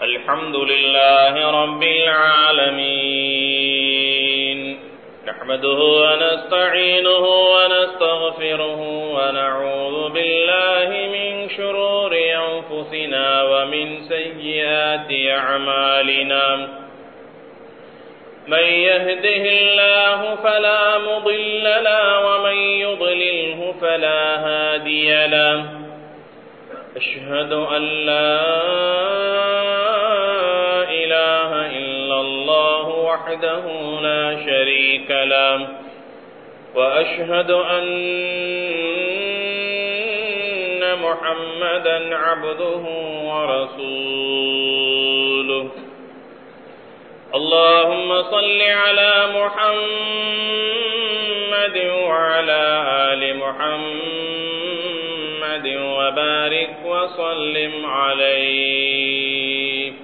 الحمد لله رب العالمين نحمده ونستعينه ونستغفره ونعوذ بالله من شرور أنفسنا ومن سيئات أعمالنا من يهده الله فلا مضل له ومن يضلله فلا هادي له أشهد أن لا إله إلا الله وحده لا شريك له وأشهد أن محمدا عبده ورسوله اللهم صل على محمد وعلى آل محمد وبارك وسلم عليه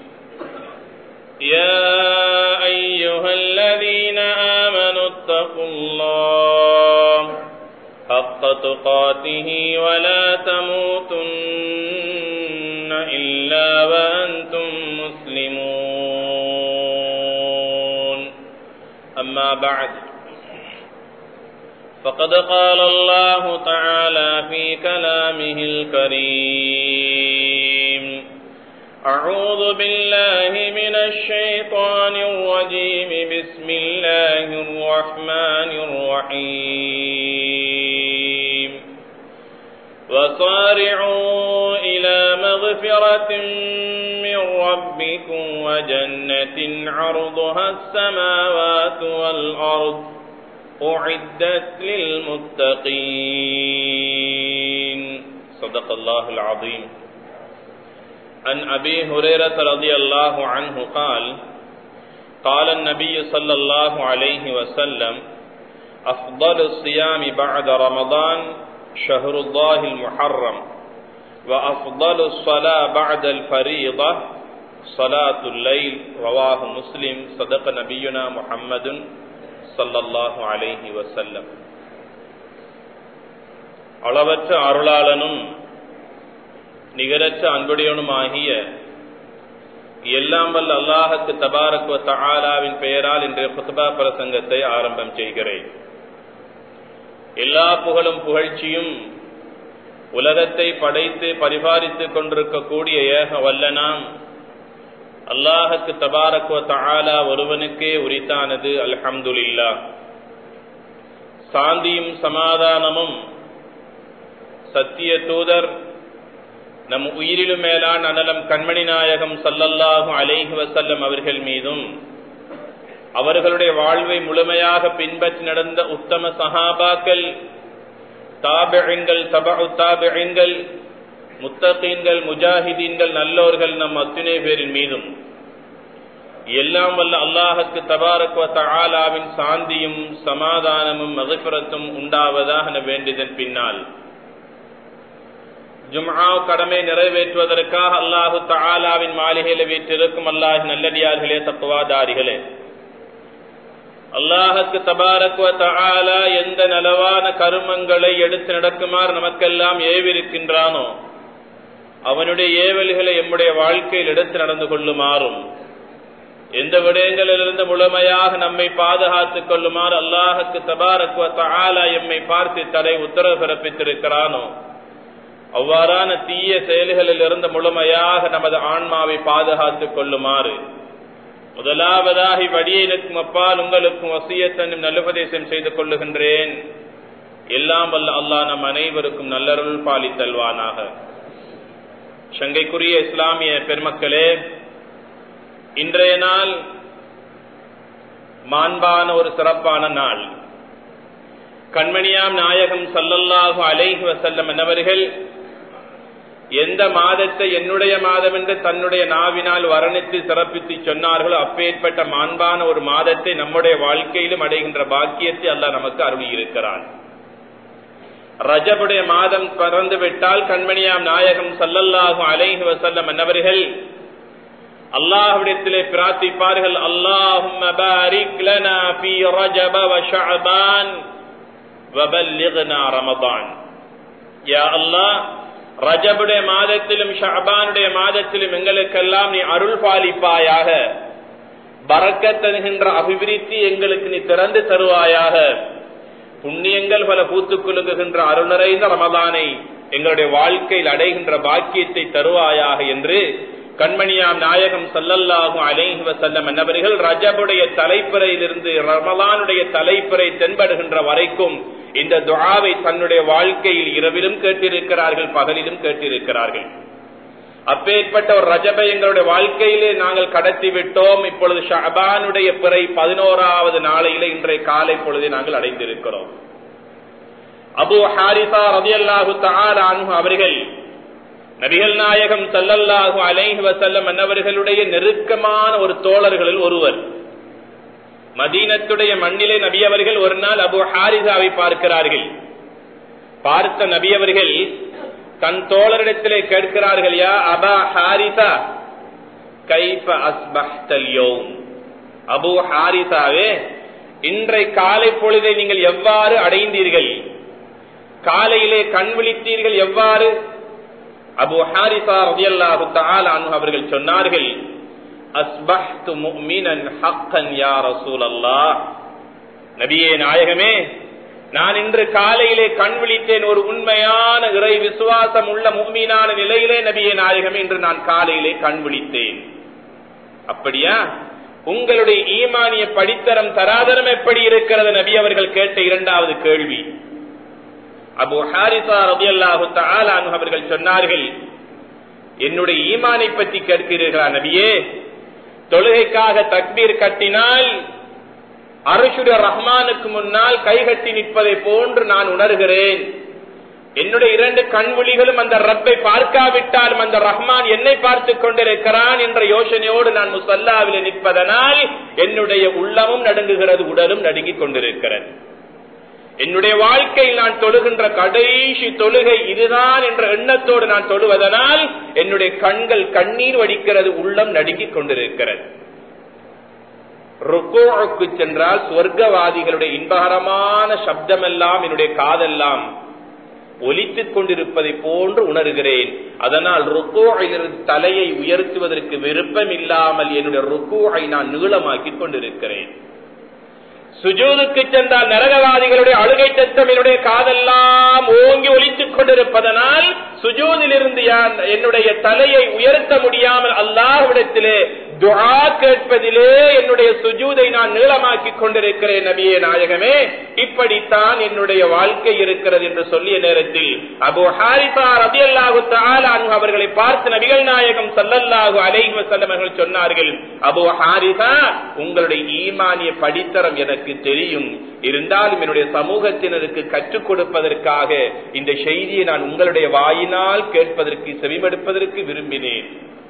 يا أيها الذين آمنوا اتقوا الله حق تقاته ولا تموتن إلا وأنتم مسلمون أما بعد فقد قال الله تعالى في كلامه الكريم أعوذ بالله من الشيطان الرجيم بسم الله الرحمن الرحيم وصارعوا إلى مغفرة من ربكم وجنة عرضها السماوات والأرض أعدت للمتقين صدق الله العظيم عن أبي هريرة رضي الله عنه قال قال النبي صلى الله عليه وسلم أفضل الصيام بعد رمضان شهر الله المحرم وأفضل الصلاة بعد الفريضة صلاة الليل رواه مسلم صدق نبينا محمد صلى الله عليه وسلم அளவற்ற அருளாளனும் நிகரற்ற அன்புடையனுமாகிய எல்லாம் வல்ல அல்லாஹுக்கு தபாரக்குவ தஆலாவின் பெயரால் இன்றைய புத்தபா பிரசங்கத்தை ஆரம்பம் செய்கிறேன் எல்லா புகழும் புகழ்ச்சியும் உலகத்தை படைத்து பரிபாலித்துக் கொண்டிருக்கக்கூடிய ஏக வல்லனாம் அல்லாஹுக்கு தபாரக்குவ தஆலா ஒருவனுக்கே உரித்தானது அல்ஹம்துலில்லா சாந்தியும் சமாதானமும் சத்திய தூதர் நம் உயிரிலும் மேலான அனலம் கண்மணி நாயகம் சல்லல்லாஹு அலைஹி வசல்லம் அவர்கள் மீதும் அவர்களுடைய வாழ்வை முழுமையாக பின்பற்றி நடந்த உத்தம சஹாபாக்கள் தாபிழங்கள் தபு தாபிழங்கள் முத்தகீன்கள் முஜாஹிதீன்கள் நல்லோர்கள் நம் அத்துணை பேரின் மீதும் எல்லாம் வல்ல அல்லாஹுக்கு தபாரக்வ தஆலாவின் சாந்தியும் சமாதானமும் மகிபரத்தும் உண்டாவதாக வேண்டியதன் பின்னால் ஜும்ஆ கடமை நிறைவேற்றுவதற்காக அல்லாஹு தஆலாவின் மாளிகையில் வீற்றிருக்கும் அல்லாஹ் நல்லடியார்களே தத்துவாதாரிகளே அல்லாஹுக்கு தபாரக்வ தஆலா எந்த நலவான கருமங்களை எடுத்து நடக்குமாறு நமக்கெல்லாம் ஏவிருக்கின்றானோ அவனுடைய ஏவல்களை எம்முடைய வாழ்க்கையில் எடுத்து நடந்து கொள்ளுமாறும் எந்த விடயங்களிலிருந்து முழுமையாக நம்மை பாதுகாத்துக் கொள்ளுமாறு அல்லாஹுக்கு தபாரக்வ தஆலா எம்மை பார்த்து தடை உத்தரவு பிறப்பித்திருக்கிறானோ அவ்வாறான தீய செயல்களில் இருந்து முழுமையாக நமது ஆன்மாவை பாதுகாத்துக் கொள்ளுமாறு முதலாவதாக வடியனுக்கும் அப்பால் உங்களுக்கும் வசியத்தனும் நல்லுபதேசம் செய்து கொள்ளுகின்றேன் எல்லாம் வல்ல அல்லாஹ் நம் அனைவருக்கும் நல்லருள் பாலித்தல்வானாக சங்கைக்குரிய இஸ்லாமிய பெருமக்களே இன்றைய நாள் மாண்பான ஒரு சிறப்பான நாள் கண்மணியாம் நாயகம் சல்லல்லாஹு அலைஹி வசல்லம் என்னவர்கள் எந்த மாதத்தை என்னுடைய மாதம் என்று தன்னுடைய நாவினால் வர்ணித்து சிறப்பித்து சொன்னார்களோ அப்பேற்பட்ட மாண்பான ஒரு மாதத்தை நம்முடைய வாழ்க்கையிலும் அடைகின்ற பாக்கியத்தை அல்லாஹ் நமக்கு அருளி இருக்கிறான் ரஜபுடைய மாதம் பறந்து விட்டால் கண்மணியாம் நாயகம் சல்லல்லாஹு அலைஹி வசல்லம் என்னவர்கள் அல்லாஹ்விடத்திலே பிரார்த்திப்பார்கள் அல்லாஹும்ம பாரிக் லனா ஃபீ ரஜப வ ஷஅபான் வபல்லிக்னா ரமதான் யா அல்லாஹ் ரஜபுடைய மாதத்திலும் ஷாபானுடைய மாதத்திலும் எங்களுக்கெல்லாம் நீ அருள் பாலிப்பாயாக பறக்கத்தருகின்ற அபிவிருத்தி எங்களுக்கு நீ திறந்து தருவாயாக புண்ணியங்கள் பல பூத்துக் குலுங்குகின்ற அருள் நிறைந்த ரமதானை எங்களுடைய வாழ்க்கையில் அடைகின்ற பாக்கியத்தை தருவாயாக என்று கண்மணியாம் நாயகம் சல்லல்லாகும் அலைஹி வசல்லம் என்னவர்கள் ரஜபுடைய தலைப்பிறையிலிருந்து ரமலானுடைய தலைப்பிறை தென்படுகின்ற வரைக்கும் இந்த துஆவை தன்னுடைய வாழ்க்கையில் இரவிலும் கேட்டிருக்கிறார்கள் பகலிலும் கேட்டிருக்கிறார்கள் அப்பேற்பட்ட ஒரு ரஜபை எங்களுடைய வாழ்க்கையிலே நாங்கள் கடத்தி விட்டோம் இப்பொழுது ஷபானுடைய பிறை பதினோராவது நாளையில இன்றைய காலை பொழுதை நாங்கள் அடைந்திருக்கிறோம் அபு ஹாரிசா ரதியல்லாஹு தானு அவர்கள் நபிகள் நாயகம் சல்லல்லாஹு அலைஹி வசல்லம் என்னவர்களுடைய நெருக்கமான ஒரு தோழர்களில் ஒருவர் மதீனத்துடைய மண்ணிலே நபி அவர்கள் ஒரு நாள் அபு ஹாரிசாவை பார்க்கிறார்கள் பார்த்த நபி அவர்கள் தன் தோழரிடத்திலே கேட்கிறார்கள் யா அபா ஹாரிசா கைஃப அஸ்பஹ்தல் யௌம் அபு ஹாரிசாவே இன்றை காலை பொழுதை நீங்கள் எவ்வாறு அடைந்தீர்கள் காலையிலே கண் விழித்தீர்கள் எவ்வாறு அபு ஹாரிசா ரதியல்லாஹு தஆலா அன்ஹு அவர்கள் சொன்னார்கள் அஸ்பஹ்து முஃமினன் ஹக்கன் யா ரசூலல்லாஹ் நபியே நாயகமே நான் இன்று காலையிலே கண் விழித்தேன் ஒரு உண்மையான இறை விசுவாசம் உள்ள முக்மீனான நிலையிலே நபியே நாயகமே இன்று நான் காலையிலே கண் விழித்தேன் அப்படியா உங்களுடைய ஈமானிய படித்தரம் தராதரம் எப்படி இருக்கிறது நபி அவர்கள் கேட்ட இரண்டாவது கேள்வி அபு ஹாரிசா ரபி அல்லாஹு அவர்கள் சொன்னார்கள் என்னுடைய ஈமானை பற்றி கேட்கிறீர்களா நபியே தொழுகைக்காக தக்பீர் கட்டினால் அரசுடைய ரஹ்மானுக்கு முன்னால் கைகட்டி நிற்பதை போன்று நான் உணர்கிறேன் என்னுடைய இரண்டு கண்விழிகளும் அந்த ரப்பை பார்க்காவிட்டாலும் அந்த ரஹ்மான் என்னை பார்த்துக் கொண்டிருக்கிறான் என்ற யோசனையோடு நான் முசல்லாவில் நிற்பதனால் என்னுடைய உள்ளமும் நடுங்குகிறது உடலும் நடுங்கிக் கொண்டிருக்கிறது என்னுடைய வாழ்க்கையில் நான் தொழுகின்ற கடைசி தொழுகை இதுதான் என்ற எண்ணத்தோடு நான் தொழுவதனால் என்னுடைய கண்கள் கண்ணீர் வடிக்கிறது உள்ளம் நடுங்கிக் கொண்டிருக்கிறது ருக்கோக்கு சென்றால் சொர்க்கவாதிகளுடைய இன்பகரமான சப்தமெல்லாம் என்னுடைய காதெல்லாம் ஒலித்துக் கொண்டிருப்பதை போன்று உணர்கிறேன் அதனால் ருக்கோயிலிருந்து தலையை உயர்த்துவதற்கு விருப்பம் இல்லாமல் என்னுடைய ருக்கோவை நான் நீளமாக்கிக் கொண்டிருக்கிறேன் சுஜூதுக்கு சென்றால் நரகவாதிகளுடைய அழுகை சத்தம் என்னுடைய காதெல்லாம் ஓங்கி ஒலித்துக் கொண்டிருப்பதனால் சுஜூதிலிருந்து என்னுடைய தலையை உயர்த்த முடியாமல் அல்லாஹ்விடத்திலே துஆ கேட்பதிலே என்னுடைய சுஜூதை நான் நீளமாக்கிக் கொண்டிருக்கிறேன் நபியே நாயகமே இப்படித்தான் என்னுடைய வாழ்க்கை இருக்கிறது என்று சொல்லிய நேரத்தில் அபு ஹாரிசா ரபி அல்லாஹு அவர்களை பார்த்து நபிகள் நாயகம் சல்லல்லாஹு அலைஹி வஸல்லம் அவர்கள் சொன்னார்கள் அபு ஹாரிசா உங்களுடைய ஈமானிய படித்தரம் எனக்கு தெரியும் இருந்தாலும் என்னுடைய சமூகத்தினருக்கு கற்றுக் கொடுப்பதற்காக இந்த செய்தியை நான் உங்களுடைய வாயினால் கேட்பதற்கு செவிமடுப்பதற்கு விரும்பினேன்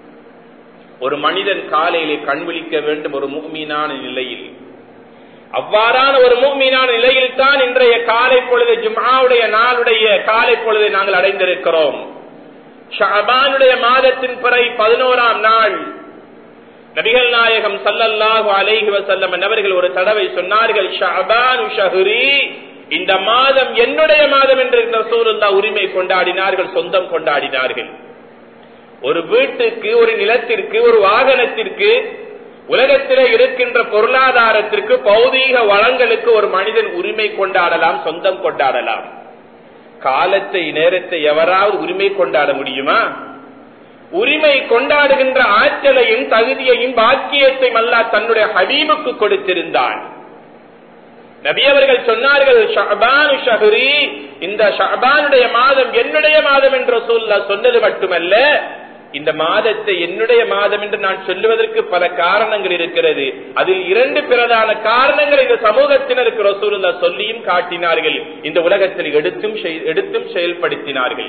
ஒரு மனிதன் காலையிலே கண் விழிக்க வேண்டும் ஒரு மூமீனான நிலையில் அவ்வாறான ஒரு மூமீனான நிலையில் தான் இன்றைய காலை பொழுது ஜும்ஆவுடைய நாளுடைய காலை பொழுதை நாங்கள் அடைந்திருக்கிறோம் ஷாபானுடைய மாதத்தின் பிறை பதினோராம் நாள் நபிகள் நாயகம் சல்லல்லாஹு அலைஹி வசல்லம் அவர்கள் ஒரு தடவை சொன்னார்கள் ஷாபானு ஷஹுரி இந்த மாதம் என்னுடைய மாதம் என்று ரசூலுல்லா உரிமை கொண்டாடினார்கள் சொந்தம் கொண்டாடினார்கள் ஒரு வீட்டுக்கு ஒரு நிலத்திற்கு ஒரு வாகனத்திற்கு உலகத்திலே இருக்கின்ற பொருளாதாரத்திற்கு பௌதீக வளங்களுக்கு ஒரு மனிதன் உரிமை கொண்டாடலாம் சொந்தம் கொண்டாடலாம் காலத்தை நேரத்தை எவராவது உரிமை கொண்டாட முடியுமா உரிமை கொண்டாடுகின்ற ஆற்றலையும் தகுதியையும் பாக்கியத்தையும் அல்லா தன்னுடைய ஹபீபுக்கு கொடுத்திருந்தான் நபி அவர்கள் சொன்னார்கள் ஷஹபானு ஷஹரி இந்த ஷஹபானுடைய மாதம் என்னுடைய மாதம் என்று சொல்ல சொன்னது மட்டுமல்ல இந்த மாதத்தை என்னுடைய மாதம் என்று நான் சொல்லுவதற்கு பல காரணங்கள் இருக்கிறது அதில் இரண்டு பிரதான காரணங்கள் இந்த சமூகத்தினருக்கு ரசூலுல்லா சொல்லியும் காட்டினார்கள் இந்த உலகத்தில் எடுத்தும் எடுத்தும் செயல்படுத்தினார்கள்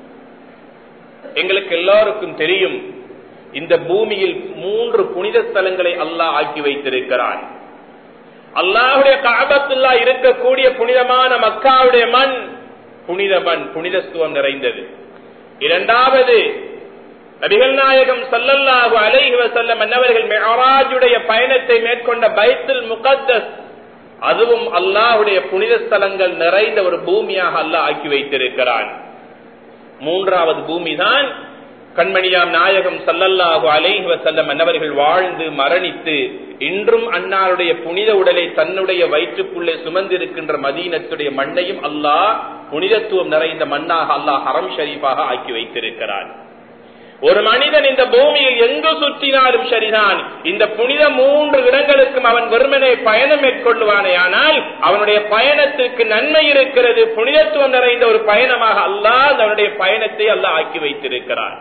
எங்களுக்கு எல்லாருக்கும் தெரியும் இந்த பூமியில் மூன்று புனித ஸ்தலங்களை அல்லாஹ் ஆக்கி வைத்திருக்கிறான் அல்லாஹுடைய காபத்துல்லா இருக்கக்கூடிய புனிதமான மக்காவுடைய மண் புனித மண் புனிதத்துவம் நிறைந்தது இரண்டாவது நபிகள் நாயகம் சல்லல்லாஹு அலைஹி வசல்லம் என்னவர்கள் மெஹராஜுடைய பயணத்தை மேற்கொண்ட பைத்துல் முகத்தஸ் அதுவும் அல்லாஹுடைய புனித ஸ்தலங்கள் நிறைந்த ஒரு பூமியாக அல்லாஹ் ஆக்கி வைத்திருக்கிறான் மூன்றாவது பூமி தான் கண்மணியாம் நாயகம் சல்லல்லாஹு அலைஹி வசல்லம் அன்னவர்கள் வாழ்ந்து மரணித்து இன்றும் அன்னாருடைய புனித உடலை தன்னுடைய வயிற்றுக்குள்ளே சுமந்திருக்கின்ற மதீனத்துடைய மண்ணையும் அல்லாஹ் புனிதத்துவம் நிறைந்த மண்ணாக அல்லாஹ் ஹரம் ஷரீஃபாக ஆக்கி வைத்திருக்கிறார் ஒரு மனிதன் இந்த பூமியில் எங்கு சுற்றினாலும் சரிதான் இந்த புனித மூன்று இடங்களுக்கும் அவன் வெறுமனே பயணம் மேற்கொள்ளுவானே ஆனால் அவனுடைய பயணத்திற்கு நன்மை இருக்கிறது புனிதத்துவம் நிறைந்த ஒரு பயணமாக அல்லாஹ் அவனுடைய பயணத்தை அல்லாஹ் ஆக்கி வைத்திருக்கிறார்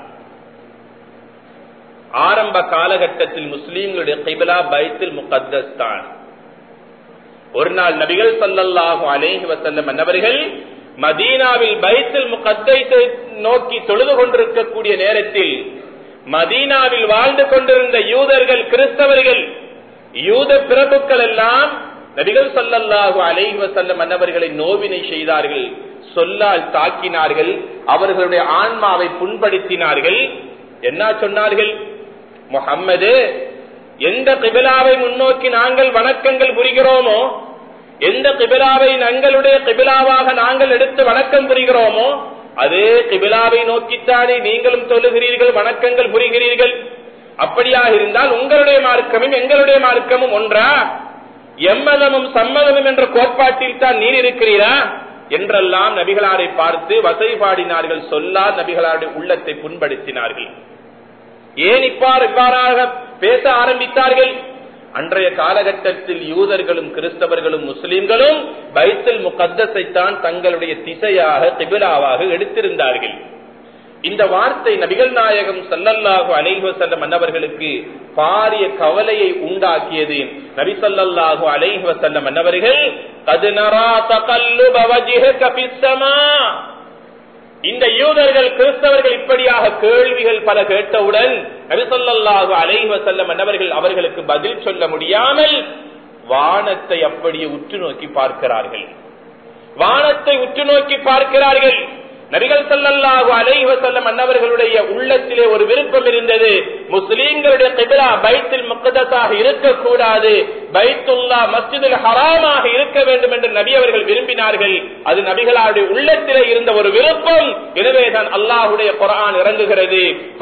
ஆரம்ப காலகட்டத்தில் முஸ்லீம்களுடைய கைபலா பைத்தில் முகத்தஸ் தான் ஒரு நாள் நபிகள் சல்லல்லாஹு அலேஹி வசல்லம் அன்னவர்கள் மதீனாவில் பைத்தில் முகத்தை நோக்கி தொழுது கொண்டிருக்கக்கூடிய நேரத்தில் மதீனாவில் வாழ்ந்து கொண்டிருந்த யூதர்கள் கிறிஸ்தவர்கள் யூத பிரபுக்கள் எல்லாம் நபிகள் சல்லல்லாஹு அலைஹி வசல்லம் அன்னவர்களை நோவினை செய்தார்கள் சொல்லால் தாக்கினார்கள் அவர்களுடைய ஆன்மாவை புண்படுத்தினார்கள் என்ன சொன்னார்கள் முகம்மது எந்த கிபிலாவை முன்னோக்கி நாங்கள் வணக்கங்கள் புரிகிறோமோ எந்த கிபிலாவை எங்களுடைய கிபிலாவாக நாங்கள் எடுத்து வணக்கம் புரிகிறோமோ அதே கிபிலாவை நோக்கித்தானே நீங்களும் தொழுகிறீர்கள் வணக்கங்கள் புரிகிறீர்கள் அப்படியாக இருந்தால் உங்களுடைய மார்க்கமும் எங்களுடைய மார்க்கமும் ஒன்றா எம்மதமும் சம்மதமும் என்ற கோட்பாட்டில் தான் நீர் இருக்கிறீரா என்றெல்லாம் நபிகளாரை பார்த்து வசை பாடினார்கள் சொல்லால் நபிகளாருடைய உள்ளத்தை புண்படுத்தினார்கள் ஏன் இப்பாறு இவ்வாறாக பேச ஆரம்பித்தார்கள் அன்றைய காலகட்டத்தில் யூதர்களும் கிறிஸ்தவர்களும் முஸ்லிம்களும் பைத்தல் முகத்தஸை தான் தங்களுடைய திசையாக திபிலாவாக எடுத்திருந்தார்கள் இந்த வார்த்தை நபிகள் நாயகம் சல்லல்லாஹு அலைஹு செல்லம் மன்னவர்களுக்கு பாரிய கவலையை உண்டாக்கியது நபி சொல்லல்லாஹு அலைஹு செல்லம் மன்னவர்கள் கதுனரா தகல்லு பவஜிஹ இந்த யூதர்கள் கிறிஸ்தவர்கள் இப்படியாக கேள்விகள் பல கேட்டவுடன் நபிசல்லாஹு அலைஹ செல்லம் மன்னவர்கள் அவர்களுக்கு பதில் சொல்ல முடியாமல் வானத்தை அப்படியே உற்று நோக்கி பார்க்கிறார்கள் வானத்தை உற்று நோக்கி பார்க்கிறார்கள் நபிகள் சல்லல்லாஹு அலைஹ செல்லம் அன்னவர்களுடைய உள்ளத்திலே ஒரு விருப்பம் இருந்தது முஸ்லீம்களுடைய கிபிலா பைத்தில் முக்கதத்தாக இருக்கக்கூடாது பைத்துல்லா மஸ்ஜிதில் ஹராமாக இருக்க வேண்டும் என்று நபி அவர்கள் விரும்பினார்கள் அது நபிகளுடைய உள்ளத்திலே இருந்த ஒரு விருப்பம் எனவேதான் அல்லாஹுடைய குரான் இறங்குகிறது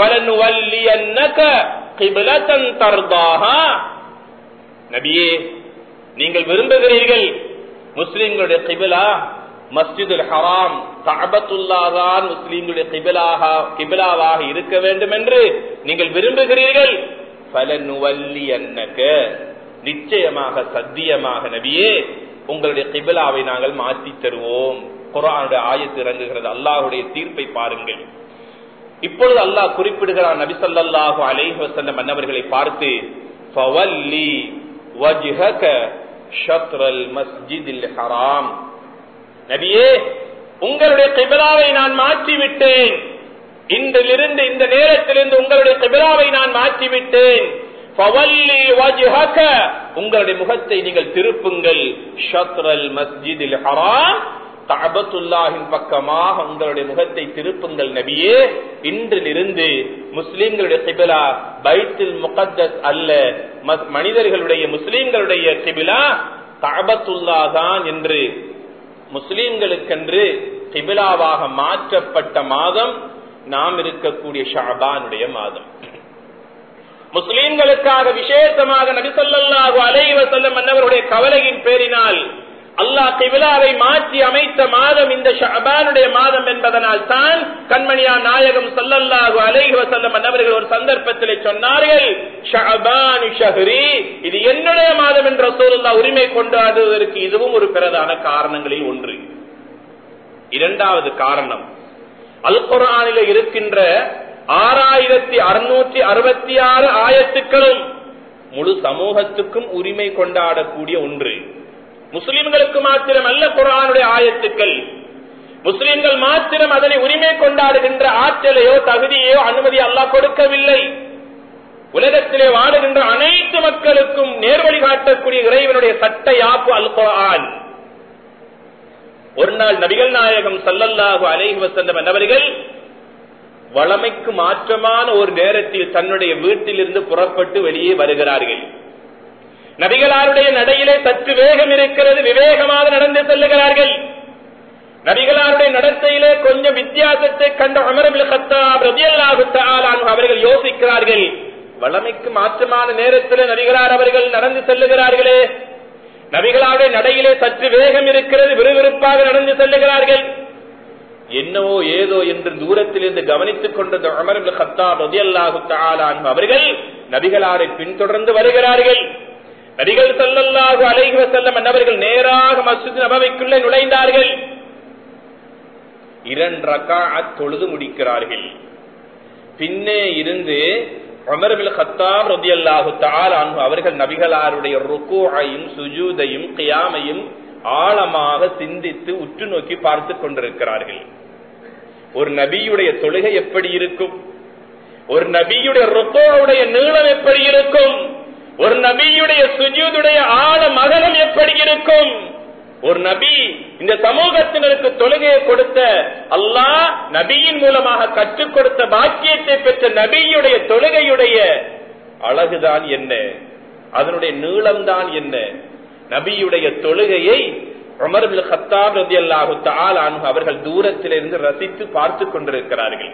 நபியே நீங்கள் விரும்புகிறீர்கள் முஸ்லிம்களுடைய கிபிலா மஸ்ஜிதுல் ஹராம் கபத்துல்லாதான் முஸ்லீம்களுடைய கிபிலாக கிபிலாவாக இருக்க வேண்டும் என்று நீங்கள் விரும்புகிறீர்கள் பலனுவல்லி அன்னக நிச்சயமாக சத்தியமாக நபியே உங்களுடைய கிபிலாவை நாங்கள் மாற்றி தருவோம் குரானுடைய ஆயத்து இறங்குகிறது அல்லாஹுடைய தீர்ப்பை பாருங்கள் இப்பொழுது அல்லாஹ் குறிப்பிடுகிறான் நபி சொல்லாஹு அலைஹி வசல்லம் அன்னவர்களை பார்த்து ஃபவல்லி வஜ்ஹக ஷத்ரல் மஸ்ஜிதில் ஹராம் நபியே உங்களுடைய கிபிலாவை நான் மாற்றி விட்டேன் இன்றிலிருந்து இந்த நேரத்திலிருந்து உங்களுடைய கிபிலாவை நான் மாற்றி விட்டேன் உங்களுடைய முகத்தை நீங்கள் திருப்புங்கள் ஷத்ரல் மஸ்ஜிதில் ஹராம் கபத்துல்லாஹின் பக்கமாக உங்களுடைய முகத்தை திருப்புங்கள் நபியே இன்றிலிருந்து முஸ்லிம்களுடைய கிபிலா பைத்தில் முகத்தஸ் அல்ல மனிதர்களுடைய முஸ்லிம்களுடைய கிபிலா கபத்துல்லா தான் என்று முஸ்லிம்களுக்கென்று கிபிலாவாக மாற்றப்பட்ட மாதம் நாம் இருக்கக்கூடிய ஷாபானுடைய மாதம் முஸ்லிம்களுக்காக விசேஷமாக நபிசல்லாஹு அலைவ செல்லம் அன்னவருடைய கவலையின் பேரினால் அல்லாஹ் கிபிலாவை மாற்றி அமைத்த மாதம் இந்த ஷபானுடைய மாதம் என்பதனால் தான் கண்மணியா நாயகம் சல்லல்லாஹு அலைஹி வசல்லம் அன்னவர்கள் ஒரு சந்தர்ப்பத்தில் சொன்னார்கள் ஷபானு ஷஹரி இது என்னுடைய மாதம் என்ற சூழல்லா உரிமை கொண்டாடுவதற்கு இதுவும் ஒரு பிரதான காரணங்களில் ஒன்று இரண்டாவது காரணம் அல் குரானில இருக்கின்ற ஆறாயிரத்தி அறுநூற்றி அறுபத்தி ஆறு ஆயத்துக்களும் முழு சமூகத்துக்கும் உரிமை கொண்டாடக்கூடிய ஒன்று முஸ்லிம்களுக்கு மாத்திரம் அல்ல குரானுடைய ஆயத்துக்கள் முஸ்லிம்கள் மாத்திரம் அதனை உரிமை கொண்டாடுகின்ற ஆற்றலையோ தகுதியோ அனுமதி அல்லாஹ் கொடுக்கவில்லை உலகத்திலே வாழுகின்ற அனைத்து மக்களுக்கும் நேர்வழி காட்டக்கூடிய இறைவனுடைய சட்ட யாப்பு அல் குரான் ஒரு நாள் நபிகள் நாயகம் சல்லல்லாஹு அலைஹி வசல்லம் என்பவர்கள் வளமைக்கு மாற்றமான ஒரு நேரத்தில் தன்னுடைய வீட்டிலிருந்து புறப்பட்டு வெளியே வருகிறார்கள் நபிகளாருடைய நடையிலே சற்று வேகம் இருக்கிறது விவேகமாக நடந்து செல்லுகிறார்கள் நபிகளாருடைய நடத்தையிலே கொஞ்சம் வித்தியாசத்தை கண்ட அமரபில் கத்தாப் ரதியல்லாஹு தஆலான் அவர்கள் யோசிக்கிறார்கள் வளமைக்கு மாற்றமான நேரத்தில் நபிகளார் அவர்கள் நடந்து செல்லுகிறார்களே நபிகளாருடைய நடையிலே சற்று வேகம் இருக்கிறது விறுவிறுப்பாக நடந்து செல்லுகிறார்கள் என்னவோ ஏதோ என்று தூரத்திலிருந்து கவனித்துக் கொண்டது அமர் ஹத்தாப் ரதியல்லாஹு தஆலான் அவர்கள் நபிகளாரை பின்தொடர்ந்து வருகிறார்கள் நபிகள் ஸல்லல்லாஹு அலைஹி வஸல்லம் அவர்கள் நேராக மஸ்ஜித் நபவிக்குள்ளே நுழைந்தார்கள் இரண்டு ரக்காஅத் தொழுது முடிக்கிறார்கள் பின்னே இருந்து அமர்பில் ஹத்தாப் ரதியல்லாஹு தஆலான் அவர்கள் நபிகளாருடைய ருக்கூஐயும் சுஜூதையும் கியாமையும் ஆழமாக சிந்தித்து உற்று நோக்கி பார்த்துக் கொண்டிருக்கிறார்கள் ஒரு நபியுடைய தொழுகை எப்படி இருக்கும் ஒரு நபியுடைய ருக்கோவுடைய நீளம் எப்படி இருக்கும் ஒரு நபியுடைய சுஜூதுடைய ஆழ மகனம் எப்படி இருக்கும் ஒரு நபி இந்த சமூகத்தினருக்கு தொழுகையை கொடுத்த அல்லாஹ் நபியின் மூலமாக கற்றுக் கொடுத்த பாக்கியத்தை பெற்ற நபியுடைய தொழுகையுடைய அழகுதான் என்ன அதனுடைய நீளம்தான் என்ன நபியுடைய தொழுகையை உமர் ஹத்தாப் ரதி அல்லாஹு அவர்கள் தூரத்திலிருந்து ரசித்து பார்த்து கொண்டிருக்கிறார்கள்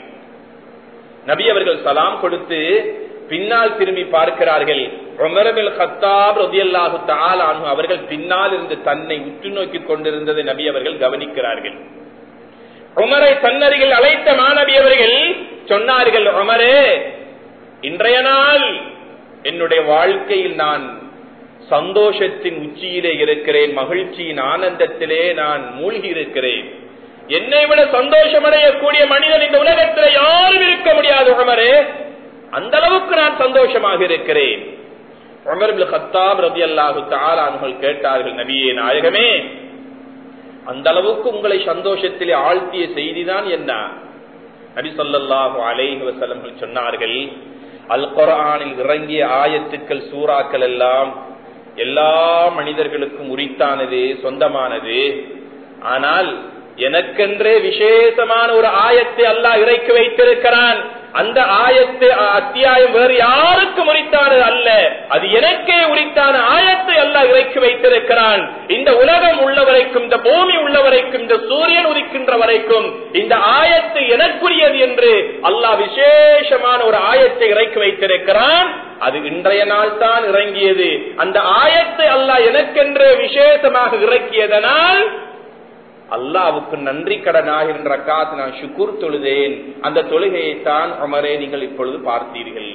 நபி அவர்கள் சலாம் கொடுத்து பின்னால் திரும்பி பார்க்கிறார்கள் உமரபில் ஹத்தாப் ரதி அல்லாஹு அவர்கள் பின்னால் இருந்து தன்னை உற்று நோக்கி கொண்டிருந்ததை நபி அவர்கள் கவனிக்கிறார்கள் உமரை தன்னருகில் அழைத்த மாணவி அவர்கள் சொன்னார்கள் உமரே இன்றைய நாள் என்னுடைய வாழ்க்கையில் நான் சந்தோஷத்தின் உச்சியிலே இருக்கிறேன் மகிழ்ச்சியின் ஆனந்தத்திலே நான் மூழ்கி இருக்கிறேன் என்னை விட சந்தோஷம் அடையக்கூடிய மனிதன் இந்த உலகத்தில் யாரும் இருக்க முடியாது உமரே அந்த அளவுக்கு நான் சந்தோஷமாக இருக்கிறேன் உமர் ஹத்தாப் ரதி அல்லாஹு தாலான்கள் கேட்டார்கள் நபியே நாயகமே அந்த அளவுக்கு உங்களை சந்தோஷத்திலே ஆழ்த்திய செய்திதான் என்ன நபி சொல்லாஹு அலைஹி வசலங்கள் சொன்னார்கள் அல் குரானில் இறங்கிய ஆயத்துக்கள் சூறாக்கள் எல்லாம் எல்லா மனிதர்களுக்கும் உரித்தானது சொந்தமானது ஆனால் எனக்கென்றே விசேஷமான ஒரு ஆயத்தை அல்லாஹ் இறக்கி வைத்திருக்கிறான் அந்த ஆயத்து அத்தியாயம் வேறு யாருக்கும் உரித்தானது அல்ல அது எனக்கே உரித்தான ஆயத்தை அல்லாஹ் இறக்கி வைத்திருக்கிறான் இந்த உலகம் உள்ள வரைக்கும் இந்த பூமி உள்ள வரைக்கும் இந்த சூரியன் உதிக்கின்ற வரைக்கும் இந்த ஆயத்து எனக்குரியது என்று அல்லாஹ் விசேஷமான ஒரு ஆயத்தை இறக்கி வைத்திருக்கிறான் அது இன்றைய நாள் தான் இறங்கியது அந்த ஆயத்தை அல்லாஹ் எனக்கென்று விசேஷமாக இறக்கியதனால் அல்லாவுக்கு நன்றி கடனாகின்ற காத்து நான் சுக்குர் தொழுதேன் அந்த தொழுகையை தான் அமரே நீங்கள் இப்பொழுது பார்த்தீர்கள்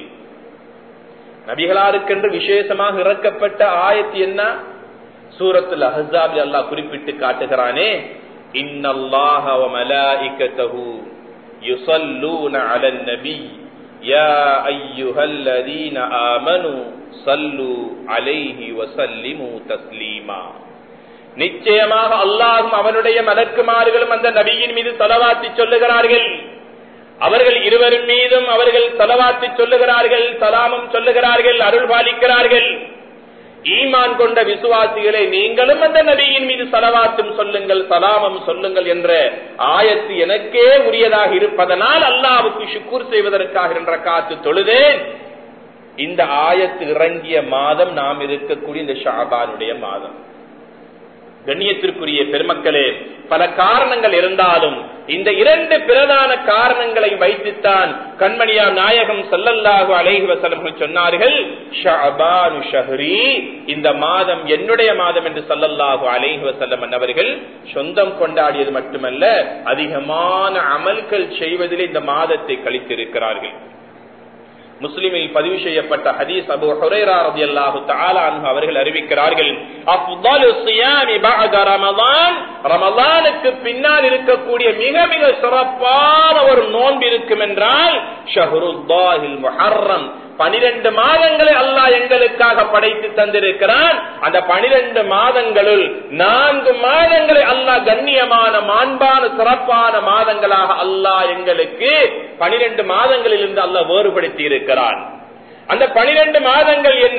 நபிகளாருக்கென்று விசேஷமாக இறக்கப்பட்ட ஆயத்து என்ன சூரத்தில் அஹாபில் அல்லாஹ் குறிப்பிட்டு காட்டுகிறானே இன்னல்லாஹ வ மலாயிகத்தஹு யுஸல்லூன அலன் நபி யா அய்யுஹல்லதீன ஆமனு ஸல்லு அலைஹி வஸல்லிமு தஸ்லீமா நிச்சயமாக அல்லாஹும் அவனுடைய மலக்குமார்களும் அந்த நபியின் மீது தலவாத்தி சொல்லுகிறார்கள் அவர்கள் இருவரும் மீதும் அவர்கள் தலவாத்தி சொல்லுகிறார்கள் சலாமும் சொல்லுகிறார்கள் அருள் பாலிக்கிறார்கள் ஈமான் கொண்ட விசுவாசிகளை நீங்களும் அந்த நபியின் மீது சலவாத்தும் சொல்லுங்கள் சலாமம் சொல்லுங்கள் என்ற ஆயத்து எனக்கே உரியதாக இருப்பதனால் அல்லாவுக்கு சுக்கூர் செய்வதற்காக என்ற காத்து தொழுதேன் இந்த ஆயத்து இறங்கிய மாதம் நாம் இருக்கக்கூடிய இந்த ஷாபானுடைய மாதம் கண்ணியத்திற்குரிய பெருமக்களே பல காரணங்கள் இருந்தாலும் இந்த இரண்டு பிரதான காரணங்களை வைத்துத்தான் கண்மணியா நாயகம் சல்லல்லாஹு அலைஹி வசல்லம் சொன்னார்கள் ஷஅபானு ஷஹ்ரி இந்த மாதம் என்னுடைய மாதம் என்று சல்லல்லாஹு அலைஹி வசல்லம் அவர்கள் சொந்தம் கொண்டாடியது மட்டுமல்ல அதிகமான அமல்கள் செய்வதில் இந்த மாதத்தை கழித்திருக்கிறார்கள் முஸ்லிமில் பதிவு செய்யப்பட்ட ஹதீஸ் அபு ஹுரைரா ரலியல்லாஹு தஆலா அன்ஹு அவர்கள் அறிவிக்கிறார்கள் அஃதலு ஸியாமி பஅத ரமலான் ரமலானுக்கு பின்னால் இருக்கக்கூடிய மிக மிக சிறப்பான ஒரு நோன்பு இருக்கும் என்றால் ஷஹ்ருல்லாஹில் முஹர்ரம் பனிரெண்டு மாதங்களை அல்லாஹ் எங்களுக்காக படைத்து தந்திருக்கிறான் அந்த பனிரெண்டு மாதங்களுள் நான்கு மாதங்களை அல்லாஹ் கண்ணியமான மாண்பான சிறப்பான மாதங்களாக அல்லாஹ் எங்களுக்கு பனிரெண்டு மாதங்களில் இருந்து அல்லாஹ் வேறுபடுத்தி இருக்கிறான் அந்த பனிரெண்டு மாதங்கள் என்ன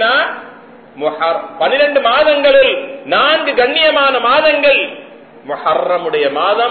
பனிரெண்டு மாதங்களில் நான்கு கண்ணியமான மாதங்கள் முஹர்ரமுடைய மாதம்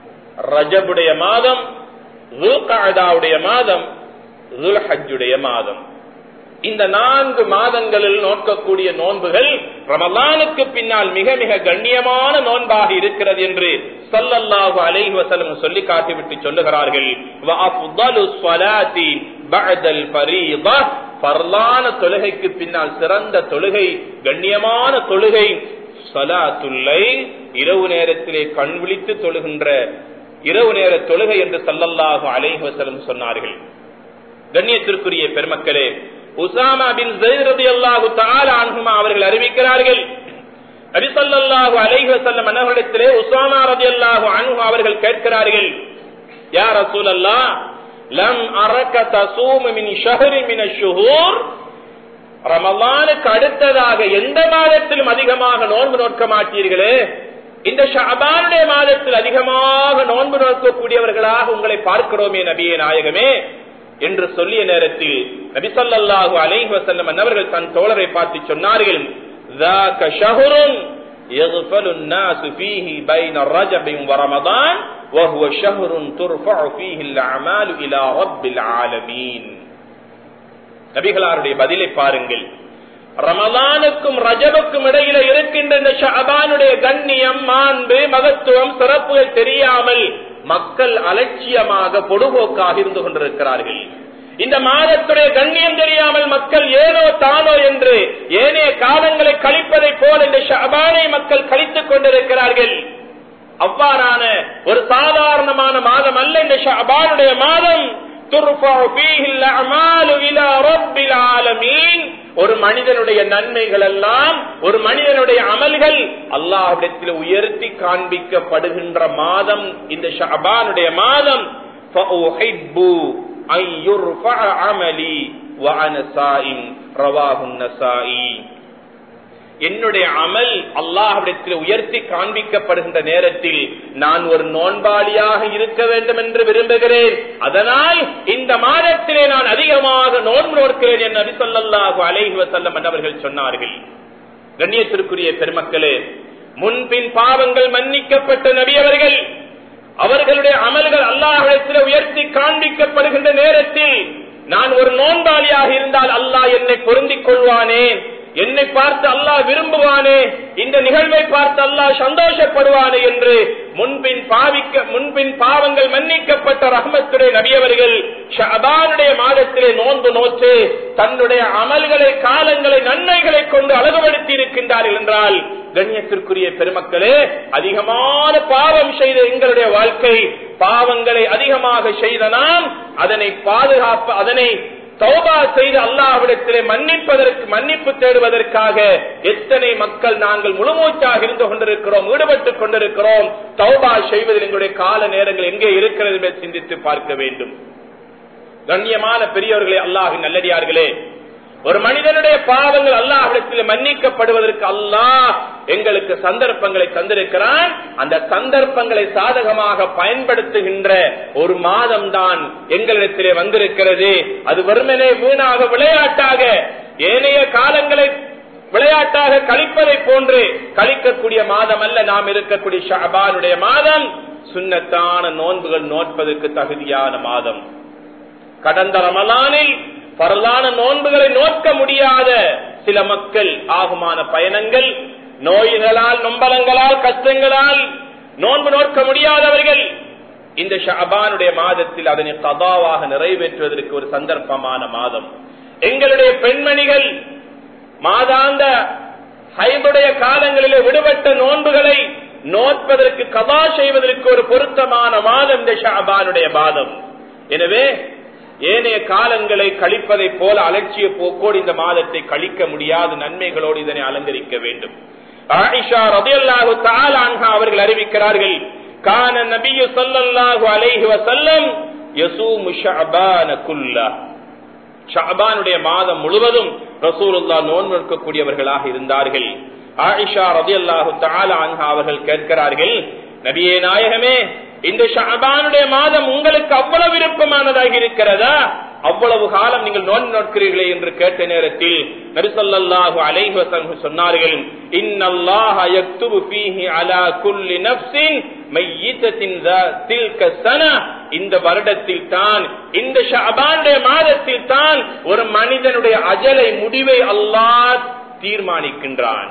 ரஜபுடைய மாதம் ருல்காதாவுடைய மாதம் ருல்ஹஜுடைய மாதம் இந்த நான்கு மாதங்களில் நோக்கக்கூடிய நோன்புகள் ரமலானுக்கு பின்னால் மிக மிக கண்ணியமான நோன்பாக இருக்கிறது என்று சல்லல்லாஹு அலைஹி வஸல்லம் சொல்லி காட்டிவிட்டு சொல்லுகிறார்கள் வஅஃதலு ஸலாத்தி பஅதல் ஃபரீதா ஃபர்லான தொழுகைக்கு பின்னால் சிறந்த தொழுகை கண்ணியமான தொழுகை சலாத்துல்லை இரவு நேரத்திலே கண் விழித்து தொழுகின்ற இரவு நேர தொழுகை என்று சல்லல்லாஹு அலைஹி வஸல்லம் சொன்னார்கள் கண்ணியத்திற்குரிய பெருமக்களே உசாமா பின் ஜெயித் ரலியல்லாஹு தஆலா அன்ஹுமா அவர்கள் அறிவிக்கிறார்கள் நபி ஸல்லல்லாஹு அலைஹி வஸல்லம் அன்னவரிடத்திலே உசாமா ரலியல்லாஹு அன்ஹு அவர்கள் கேட்கிறார்கள் யா ரசூலல்லாஹ் லம் அரக தசூம் மின் ஷஹரி மின் அஷ்ஷுஹூர் ரமலானுக்கு அடுத்ததாக எந்த மாதத்திலும் அதிகமாக நோன்பு நோக்க மாட்டீர்களே இந்த ஷாபானுடைய மாதத்தில் அதிகமாக நோன்பு நோக்கக்கூடியவர்களாக உங்களை பார்க்கிறோமே நபியே நாயகமே என்று சொல்லிய நேரத்தில் நபிசல்லாஹு அலைஹி வசல்லம் அன்னவர்கள் தன் தோழரை பார்த்து சொன்னார்கள் ذاك شهر يغفل الناس فيه بين رجب ورمضان وهو شهر ترفع فيه الأعمال إلى رب العالمين நபிகளாருடைய பதிலை பாருங்கள் ரமலானுக்கும் ரஜபுக்கும் இடையில இருக்கின்ற இந்த ஷாபானுடைய கண்ணியம் மாண்பு மகத்துவம் சிறப்புகள் தெரியாமல் மக்கள் அலட்சியமாக பொடுபோக்காக இருந்து கொண்டிருக்கிறார்கள் இந்த மாதத்துடைய கண்ணியம் தெரியாமல் மக்கள் ஏனோ தானோ என்று ஏனைய காலங்களை கழிப்பதை போல இந்த ஷபானை மக்கள் கழித்துக் கொண்டிருக்கிறார்கள் அவ்வாறான ஒரு சாதாரணமான மாதம் அல்ல இந்த ஷபானுடைய மாதம் ஒரு மனிதனுடைய நன்மைகள் எல்லாம் ஒரு மனிதனுடைய அமல்கள் அல்லாஹிடத்தில் உயர்த்தி காண்பிக்கப்படுகின்ற மாதம் இந்த ஷபானுடைய மாதம் என்னுடைய அமல் அல்லாஹிடத்தில் உயர்த்தி காண்பிக்கப்படுகின்ற நேரத்தில் நான் ஒரு நோன்பாளியாக இருக்க வேண்டும் என்று விரும்புகிறேன் அதனால் இந்த மாதத்திலே நான் அதிகமாக நோன்பு நோக்கிறேன் என் நபி சொல்லாஹு அலைஹி வசல்லம் என்றவர்கள் சொன்னார்கள் கண்ணியத்திற்குரிய பெருமக்களே முன்பின் பாவங்கள் மன்னிக்கப்பட்ட நபி அவர்கள் அவர்களுடைய அமல்கள் அல்லாஹிடத்தில் உயர்த்தி காண்பிக்கப்படுகின்ற நேரத்தில் நான் ஒரு நோன்பாளியாக இருந்தால் அல்லாஹ் என்னை பொருந்திக் கொள்வானேன் என்னை பார்த்து அல்லாஹ் விரும்புவானே இந்த நிகழ்வை பார்த்து அல்லாஹ் சந்தோஷப்படுவானே என்று முன்பின் பாவிக்க முன்பின் பாவங்கள் மன்னிக்கப்பட்ட ரஹமத்துடைய நபியவர்கள் ஷபானுடைய மாதத்திலே நோன்பு நோற்று தன்னுடைய அமல்களை காலங்களை நன்மைகளை கொண்டு அழகுபடுத்தி இருக்கின்றார்கள் என்றால் கண்ணியத்திற்குரிய பெருமக்களே அதிகமான பாவம் செய்த எங்களுடைய வாழ்க்கை பாவங்களை அதிகமாக செய்த நாம் அதனை பாதுகாப்பு அதனை தௌபா செய்து அல்லாஹ்விடத்திலே மன்னிப்பதற்கு மன்னிப்பு தேடுவதற்காக எத்தனை மக்கள் நாங்கள் முழுமூச்சாக இருந்து கொண்டிருக்கிறோம் ஈடுபட்டுக் கொண்டிருக்கிறோம் தௌபா செய்வதில் எங்களுடைய கால நேரங்கள் எங்கே இருக்கிறது என்று சிந்தித்து பார்க்க வேண்டும் கண்ணியமான பெரியவர்களே அல்லாஹின் நல்லடியார்களே ஒரு மனிதனுடைய பாவங்கள் அல்லாஹிடத்தில் மன்னிக்கப்படுவதற்கு அல்லாஹ் எங்களுக்கு சந்தர்ப்பங்களை தந்திருக்கிறான் அந்த சந்தர்ப்பங்களை சாதகமாக பயன்படுத்துகின்ற ஒரு மாதம் தான் எங்களிடத்திலே வந்திருக்கிறது அது வெறுமனே வீணாக விளையாட்டாக ஏனைய காலங்களை விளையாட்டாக கழிப்பதை போன்று கழிக்கக்கூடிய மாதம் அல்ல நாம் இருக்கக்கூடிய ஷாபானுடைய மாதம் சுண்ணத்தான நோன்புகள் நோட்பதற்கு தகுதியான மாதம் கடந்த ரமலானில் பரலான நோன்புகளை நோக்க முடியாத சில மக்கள் ஆகுமான பயணங்கள் நோய்களால் நொம்பலங்களால் கஷ்டங்களால் நோன்பு நோக்க முடியாதவர்கள் இந்த ஷாபானுடைய மாதத்தில் அதனை கதாவாக நிறைவேற்றுவதற்கு ஒரு சந்தர்ப்பமான மாதம் எங்களுடைய பெண்மணிகள் மாதாந்த ஹைதுடைய காலங்களிலே விடுபட்ட நோன்புகளை நோற்பதற்கு கதா செய்வதற்கு ஒரு பொருத்தமான மாதம் இந்த ஷாபானுடைய மாதம் எனவே ஏனைய காலங்களை கழிப்பதை போல அலட்சிய போக்கோடு இந்த மாதத்தை கழிக்க முடியாத நன்மைகளோடு இதனை அலங்கரிக்க வேண்டும் ஆயிஷா ரதையல்லாஹு தாலான்ஹா அவர்கள் அறிவிக்கிறார்கள் கான நபியு சொல்லல்லாஹு அலைஹி வசல்லம் யசூமு ஷஅபான குல்லா ஷஅபானுடைய மாதம் முழுவதும் ரசூலுல்லா நோன்பு நிற்கக்கூடியவர்களாக இருந்தார்கள் ஆயிஷா ரதையல்லாஹு தாலான்ஹா அவர்கள் கேட்கிறார்கள் நபியே நாயகமே இந்த ஷாபானுடைய மாதம் உங்களுக்கு அவ்வளவு விருப்பமானதாக இருக்கிறதா அவ்வளவு காலம் நீங்கள் நோன்பு நோக்கிறீர்களே என்று கேட்ட நேரத்தில் நரிசல்லாஹு அலைஹி சொன்னார்கள் இன்னல்லாஹ யக்துபு ஃபீஹி அலா குல்லி நஃப்ஸின் மையித்தத்தின் தில்க சன இந்த வருடத்தில் தான் இந்த ஷாபானுடைய மாதத்தில் தான் ஒரு மனிதனுடைய அஜலை முடிவை அல்லாஹ் தீர்மானிக்கின்றான்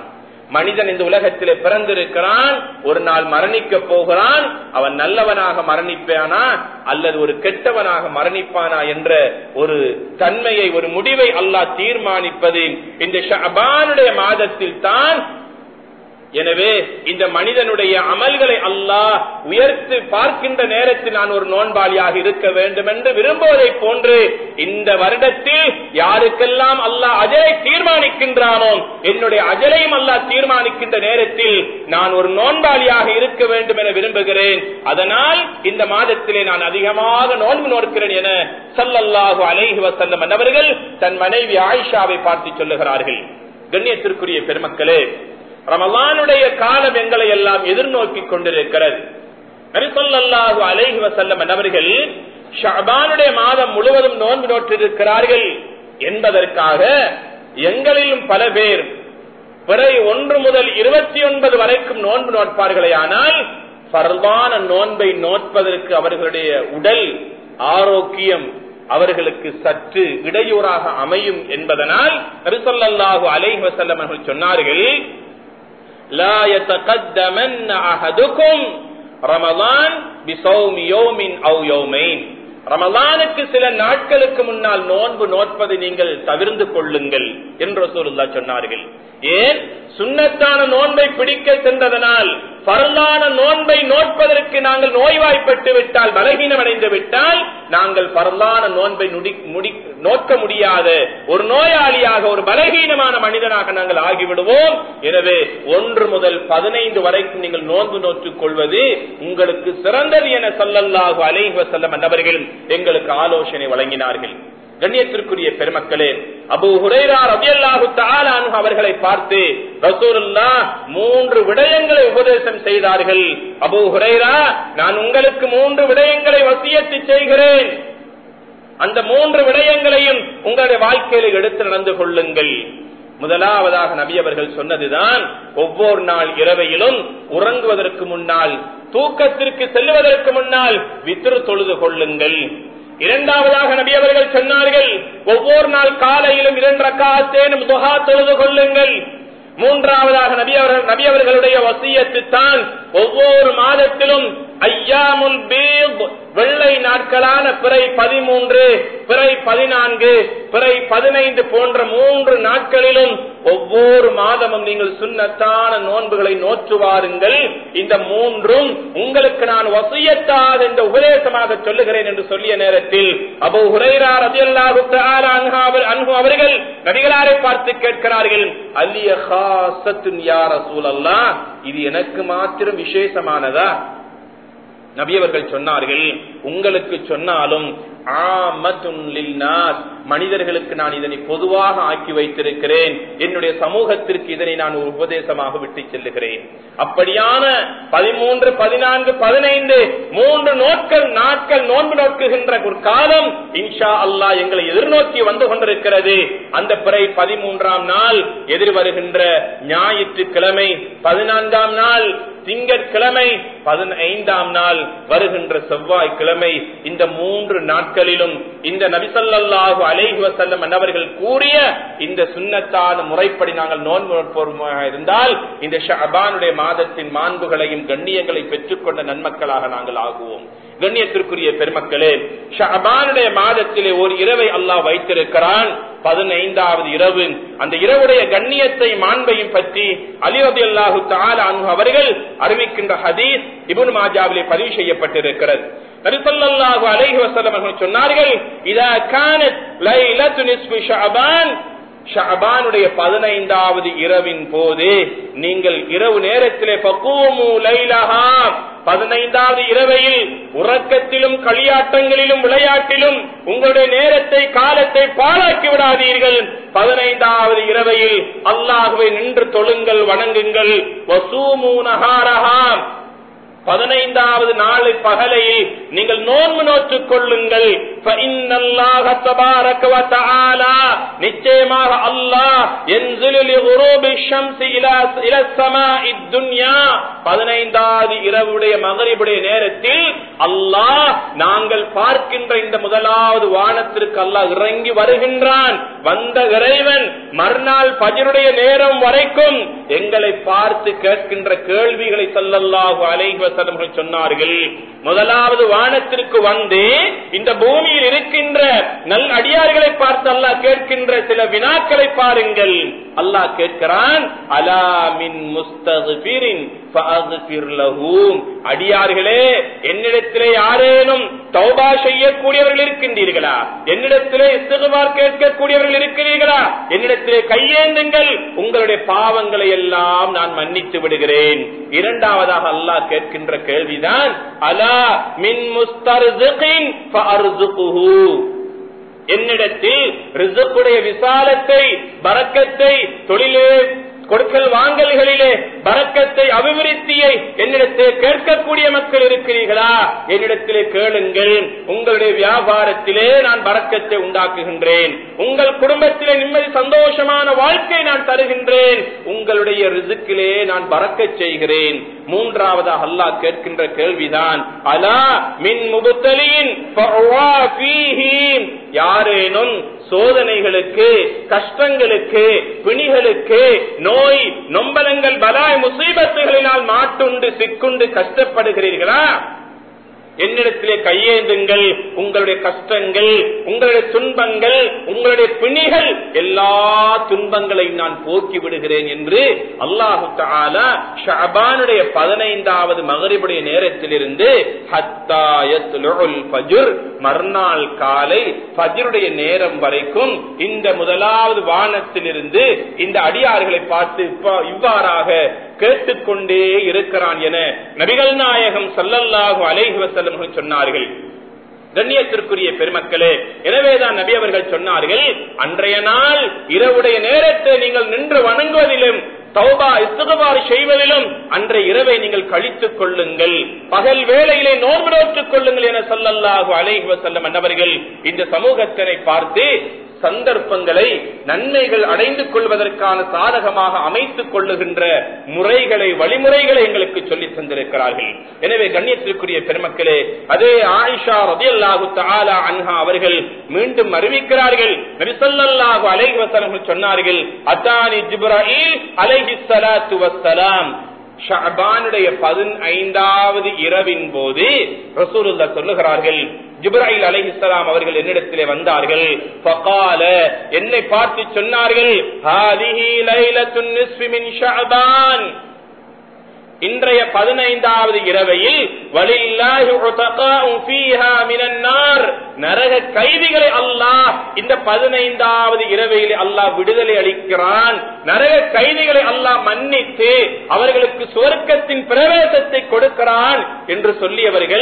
மனிதன் இந்த உலகத்திலே பிறந்திருக்கிறான் ஒரு நாள் மரணிக்க போகிறான் அவன் நல்லவனாக மரணிப்பானா அல்லது ஒரு கெட்டவனாக மரணிப்பானா என்ற ஒரு தன்மையை ஒரு முடிவை அல்லாஹ் தீர்மானிப்பது இந்த ஷபானுடைய மாதத்தில் தான் எனவே இந்த மனிதனுடைய அமல்களை அல்லாஹ் உயர்த்து பார்க்கின்ற நேரத்தில் நான் ஒரு நோன்பாளியாக இருக்க வேண்டும் என்று விரும்புவதை போன்று இந்த வருடத்தில் யாருக்கெல்லாம் அல்லாஹ் அஜலை தீர்மானிக்கின்றானோ என்னுடைய அஜலையும் அல்லாஹ் தீர்மானிக்கின்ற நேரத்தில் நான் ஒரு நோன்பாளியாக இருக்க வேண்டும் என விரும்புகிறேன் அதனால் இந்த மாதத்திலே நான் அதிகமாக நோன்பு நோக்கிறேன் என சல்லல்லாஹு அலைஹி வசல்லம் அவர்கள் தன் மனைவி ஆயிஷாவை பார்த்து சொல்லுகிறார்கள் கண்ணியத்திற்குரிய பெருமக்களே ரமலானுடைய காலம் எங்களை எல்லாம் எதிர்நோக்கி கொண்டிருக்கிறது நரிசல்லாஹு அலைஹி வசல்லம் அவர்கள் ஷபானுடைய மாதம் முழுவதும் நோன்பு நோற்றிருக்கிறார்கள் என்பதற்காக எங்களிலும் பல பேர் பிறை ஒன்று முதல் இருபத்தி ஒன்பது வரைக்கும் நோன்பு நோட்பார்களே ஆனால் பரவான நோன்பை நோட்பதற்கு அவர்களுடைய உடல் ஆரோக்கியம் அவர்களுக்கு சற்று இடையூறாக அமையும் என்பதனால் நரிசல்லாஹு அலைஹி வசல்லம் அவர்கள் சொன்னார்கள் لا يتقدمن أحدكم رمضان بصوم يوم أو يومين ரமலானுக்கு சில நாட்களுக்கு முன்னால் நோன்பு நோட்பதை நீங்கள் தவிர்ந்து கொள்ளுங்கள் என்று சொல்லுல்லா சொன்னார்கள் ஏன் சுண்ணத்தான நோன்பை பிடிக்க சென்றதனால் பரலான நோன்பை நோட்பதற்கு நாங்கள் நோய்வாய்ப்பட்டு விட்டால் பலகீனம் அடைந்து விட்டால் நாங்கள் பரலான நோன்பை நோக்க முடியாத ஒரு நோயாளியாக ஒரு பலகீனமான மனிதனாக நாங்கள் ஆகிவிடுவோம் எனவே ஒன்று முதல் பதினைந்து வரைக்கும் நீங்கள் நோன்பு நோற்றுக் கொள்வது உங்களுக்கு சிறந்தது என சொல்லல்லாஹு அலைஹி வசல்லம் அன்னவர்கள் எங்களுக்கு ஆலோசனை வழங்கினார்கள் கண்ணியத்திற்குரிய பெருமக்களே அபு ஹுரேரா ரபியல்லாஹு தாலானு அவர்களை பார்த்து ரசூலுல்லா மூன்று விடயங்களை உபதேசம் செய்தார்கள் அபு ஹுரேரா நான் உங்களுக்கு மூன்று விடயங்களை வசியத்து செய்கிறேன் அந்த மூன்று விடயங்களையும் உங்களுடைய வாழ்க்கையில எடுத்து நடந்து கொள்ளுங்கள் முதலாவதாக நபி அவர்கள் சொன்னதுதான் ஒவ்வொரு நாள் இரவையிலும் உறங்குவதற்கு முன்னால் தூக்கத்திற்கு செல்லுவதற்கு முன்னால் வித்திரு தொழுது கொள்ளுங்கள் இரண்டாவதாக நபி அவர்கள் சொன்னார்கள் ஒவ்வொரு நாள் காலையிலும் இரண்டு ரக்காத்தேனும் துகா தொழுது கொள்ளுங்கள் மூன்றாவதாக நபி அவர்கள் நபி அவர்களுடைய வசியத்து தான் ஒவ்வொரு மாதத்திலும் ஐயாமுல் பீப் வெள்ளை நாட்களான பிறை பதிமூன்று பிறை பதினான்கு பிறை பதினைந்து போன்ற மூன்று நாட்களிலும் ஒவ்வொரு மாதமும் நீங்கள் சுண்ணத்தான நோன்புகளை நோற்றுவாருங்கள் இந்த மூன்றும் உங்களுக்கு நான் வசியத்தாக இந்த உபதேசமாக சொல்லுகிறேன் என்று சொல்லிய நேரத்தில் அபு ஹுரைரார் அதியல்லாஹு அன்பு அவர்கள் நபிகளாரை பார்த்து கேட்கிறார்கள் அல்லிய ஹாசத்துன் யார் சூழல்லா இது எனக்கு மாத்திரம் விசேஷமானதா நபியவர்கள் சொன்னார்கள் உங்களுக்கு சொன்னாலும் மனிதர்களுக்கு நான் இதனை பொதுவாக ஆக்கி வைத்திருக்கிறேன் என்னுடைய சமூகத்திற்கு இதனை நான் ஒரு உபதேசமாக விட்டு செல்லுகிறேன் அப்படியான பதிமூன்று பதினான்கு பதினைந்து மூன்று நோட்கள் நாட்கள் நோன்பு நோக்குகின்ற ஒரு காலம் இன்ஷா அல்லா எங்களை எதிர்நோக்கி வந்து கொண்டிருக்கிறது அந்த பிறை பதிமூன்றாம் நாள் எதிர் வருகின்ற ஞாயிற்றுக்கிழமை பதினான்காம் நாள் திங்கட்கிழமை பதினைந்தாம் நாள் வருகின்ற செவ்வாய் கிழமை இந்த மூன்று நாட்களிலும் இந்த நபிசல்லாஹு அலைஹி வசல்லம் அவர்கள் கூறிய இந்த சுண்ணத்தான முறைப்படி நாங்கள் நோன்பு நோட்போருமாக இருந்தால் இந்த ஷபானுடைய மாதத்தின் மாண்புகளையும் கண்ணியங்களை பெற்றுக்கொண்ட நன்மக்களாக நாங்கள் ஆகுவோம் கண்ணியத்திற்குரிய பெருமக்களே ஷபானுடைய மாதத்திலே ஒரு இரவை அல்லாஹ் வைத்திருக்கிறான் பதினைந்தாவது இரவு அந்த இரவுடைய கண்ணியத்தை மாண்பையும் பற்றி அலிரதி அல்லாஹு தாலு அவர்கள் அறிவிக்கின்ற ஹதீஸ் இபுன் மாஜாவிலே பதிவு செய்யப்பட்டிருக்கிறது நரிசல்லாஹு அலைஹி வசல்லம் சொன்னார்கள் இதா கானத் லைலத்து நிஸ்பு ஷஅபான் ஷஅபானுடைய பதினைந்தாவது இரவின் போது நீங்கள் இரவு நேரத்திலே பக்குவமு லைலஹா பதினைந்தாவது இரவையில் உறக்கத்திலும் களியாட்டங்களிலும் விளையாட்டிலும் உங்களுடைய நேரத்தை காலத்தை பாழாக்கி விடாதீர்கள் பதினைந்தாவது இரவையில் அல்லாஹுவை நின்று தொழுங்கள் வணங்குங்கள் வசூமு நகாரஹா பதினைந்தாவது நாளை பகலையில் நீங்கள் நோன்பு நோற்றுக் கொள்ளுங்கள் நிச்சயமாக அல்லாஹ் ينزل لغروب الشمس الى الى السماء الدنيا பதினைந்தாவது இரவுடைய மகரிபுடைய நேரத்தில் அல்லாஹ் நாங்கள் பார்க்கின்ற இந்த முதலாவது வானத்திற்கு அல்லாஹ் இறங்கி வருகின்றான் வந்த இறைவன் மறுநாள் பஜருடைய நேரம் வரைக்கும் எங்களை பார்த்து கேட்கின்ற கேள்விகளை சொல்லல்லாஹு அலைஹி வஸல்லம் சொன்னார்கள் முதலாவது வானத்திற்கு வந்து இந்த பூமியில் இருக்கின்ற நல் அடியார்களை பார்த்து அல்லாஹ் கேட்கின்ற சில வினாக்களை பாருங்கள் அல்லாஹ் கேட்கிறான் அலா மின் முஸ்தகிரின் அடியார்களே என்னிடத்திலே யாரேனும் தௌபா செய்யக்கூடியவர்கள் இருக்கின்றீர்களா என்னிடத்திலே இஸ்தகுபார் கேட்கக்கூடியவர்கள் இருக்கிறீர்களா என்னிடத்திலே கையேந்துங்கள் உங்களுடைய பாவங்களை எல்லாம் நான் மன்னித்து விடுகிறேன் இரண்டாவதாக அல்லாஹ் கேட்கின்ற கேள்விதான் அலா மின் முஸ்தர்சின் என்னிடத்தில் ரிசுக்குடைய விசாலத்தை பறக்கத்தை தொழிலே கொடுக்கல் வாங்கல்களிலே பறக்கத்தை அபிவிருத்தியை என்னிடத்தில் கேட்கக்கூடிய மக்கள் இருக்கிறீர்களா என்னிடத்திலே கேளுங்கள் உங்களுடைய வியாபாரத்திலே நான் பறக்கத்தை உண்டாக்குகின்றேன் உங்கள் குடும்பத்திலே நிம்மதி சந்தோஷமான வாழ்க்கை நான் தருகின்றேன் உங்களுடைய ரிசுக்கிலே நான் பறக்க செய்கிறேன் மூன்றாவதாக அல்லாஹ் கேட்கின்ற கேள்விதான் அலா மின் முபுத்தலியின் யாரேனும் சோதனைகளுக்கு கஷ்டங்களுக்கு பிணிகளுக்கு நோய் நொம்பலங்கள் பலாய் முசீபத்துகளினால் மாட்டுண்டு சிக்குண்டு கஷ்டப்படுகிறீர்களா என்னிடத்திலே கையேந்துங்கள் உங்களுடைய கஷ்டங்கள் உங்களுடைய துன்பங்கள் உங்களுடைய பிணிகள் எல்லா துன்பங்களையும் நான் போக்கி விடுகிறேன் என்று அல்லாஹு தாலா ஷபானுடைய பதினைந்தாவது மகரிபுடைய நேரத்திலிருந்து மறுநாள் காலை பஜருடைய நேரம் வரைக்கும் இந்த முதலாவது வானத்திலிருந்து இந்த அடியார்களை பார்த்து இவ்வாறாக கேட்டுக்கொண்டே இருக்கிறான் என நபிகள் நாயகம் சல்லல்லாஹு அலைஹி வசல்லம் சொன்னார்கள் கண்ணியத்திற்குரிய பெருமக்களே எனவேதான் நபி அவர்கள் சொன்னார்கள் அன்றைய நாள் இரவுடைய நேரத்தை நீங்கள் நின்று வணங்குவதிலும் தௌபா இஸ்துகபார் செய்வதிலும் அன்றைய இரவை நீங்கள் கழித்துக் கொள்ளுங்கள் பகல் வேளையிலே நோன்பு நோற்றுக் கொள்ளுங்கள் என சொல்லல்லாஹு அலைஹி வசல்லம் அன்னவர்கள் இந்த சமூகத்தினை பார்த்து சந்தர்ப்பங்களை நன்மைகள் அடைந்து கொள்வதற்கான சாதகமாக அமைத்துக் கொள்ளுகின்ற முறைகளை வழிமுறைகளை எங்களுக்கு சொல்லி தந்திருக்கிறார்கள் எனவே கண்ணியத்திற்குரிய பெருமக்களே அதே ஆயிஷா ரதியல்லாஹு தாலா அன்ஹா அவர்கள் மீண்டும் அறிவிக்கிறார்கள் நபிசல்லாஹு அலைஹி வசலம் சொன்னார்கள் அத்தானி ஜிப்ராஹில் அலைஹி சலாத்து வசலாம் ஷாபானுடைய பதினைந்தாவது இரவின் போது ரசூலுல்லா சொல்லுகிறார்கள் ஜிப்ராஹில் அலைஹிஸ்லாம் அவர்கள் என்னிடத்திலே வந்தார்கள் ஃபகால என்னை பார்த்து சொன்னார்கள் ஹாதிஹி லைலத்துன் நிஸ்ஃபி மின் ஷஅபான் இன்றைய பதினைந்தாவது இரவையில் நரக கைதிகளை அல்லாஹ் இந்த பதினைந்தாவது இரவையில் அல்லாஹ் விடுதலை அளிக்கிறான் நரக கைதிகளை அல்லாஹ் மன்னித்து அவர்களுக்கு சுவர்க்கத்தின் பிரவேசத்தை கொடுக்கிறான் என்று சொல்லியவர்கள்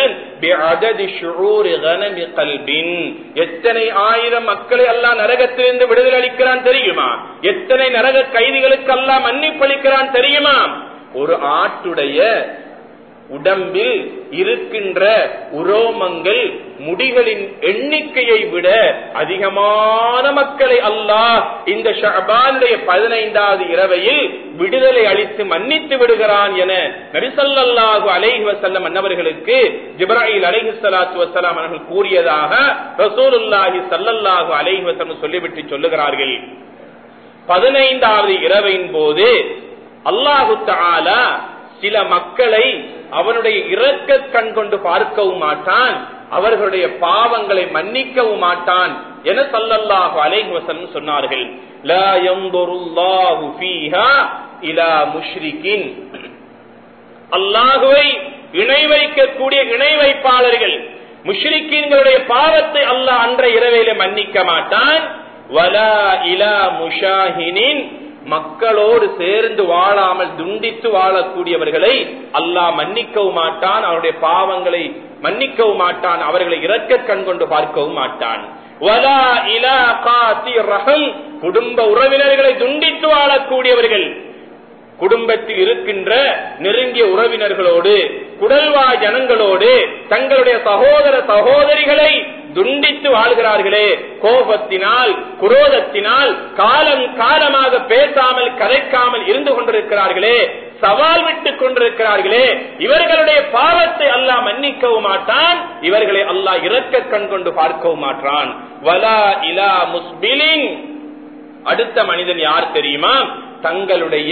எத்தனை ஆயிரம் மக்களை அல்லாஹ் நரகத்திலிருந்து விடுதலை அளிக்கிறான் தெரியுமா எத்தனை நரக கைதிகளுக்கு அல்லாஹ் மன்னிப்பளிக்கிறான் தெரியுமா ஒரு ஆட்டுடைய உடம்பில் இருக்கின்ற உரோமங்கள் முடிகளின் எண்ணிக்கையை விட அதிகமான மக்களை அல்லாஹ் இந்த ஷபானுடைய பதினைந்தாவது இரவையில் விடுதலை அளித்து மன்னித்து விடுகிறான் என நரிசல்லாஹு அலைஹி வசல்லம் அன்னவர்களுக்கு ஜிப்ராஹில் அலைஹி சலாத்து வசலாம் அவர்கள் கூறியதாக ரசூலுல்லாஹி சல்லல்லாஹு அலைஹி வசல்லம் சொல்லிவிட்டு சொல்லுகிறார்கள் பதினைந்தாவது இரவின் போது அல்லாஹு தாலா சில மக்களை அவனுடைய இறக்க கண் கொண்டு பார்க்கவும் மாட்டான் அவர்களுடைய பாவங்களை மன்னிக்கவும் மாட்டான் என சல்லல்லாஹு அலைஹி வஸல்லம் சொன்னார்கள் லா யன்துருல்லாஹு ஃபீஹா இலா முஷ்ரிகின் அல்லாஹுவை இணை வைக்கக்கூடிய இணை வைப்பாளர்கள் முஷ்ரிக்கீன்களுடைய பாவத்தை அல்லாஹ் அன்றைய இரவையில மன்னிக்க மாட்டான் வலா இலா முஷாஹினின் மக்களோடு சேர்ந்து வாழாமல் துண்டித்து வாழக்கூடியவர்களை அல்லாஹ் மன்னிக்கவும் மாட்டான் அவருடைய பாவங்களை மன்னிக்கவும் மாட்டான் அவர்களை இறக்க கண் கொண்டு பார்க்கவும் மாட்டான் வலா இலா காத்தி ரஹம் குடும்ப உறவினர்களை துண்டித்து வாழக்கூடியவர்கள் குடும்பத்தில் இருக்கின்ற நெருங்கிய உறவினர்களோடு குடல்வா ஜனங்களோடு தங்களுடைய சகோதர சகோதரிகளை துண்டித்து வாழ்கிறார்களே கோபத்தினால் குரோதத்தினால் காலம் காலமாக பேசாமல் கதைக்காமல் இருந்து கொண்டிருக்கிறார்களே சவால் விட்டுக் கொண்டிருக்கிறார்களே இவர்களுடைய பாவத்தை அல்லாஹ் மன்னிக்கவும் மாட்டான் இவர்களை அல்லாஹ் இறக்க கண் கொண்டு பார்க்கவும் மாட்டான் வலா இலா முஸ்பிலின் அடுத்த மனிதன் யார் தெரியுமா தங்களுடைய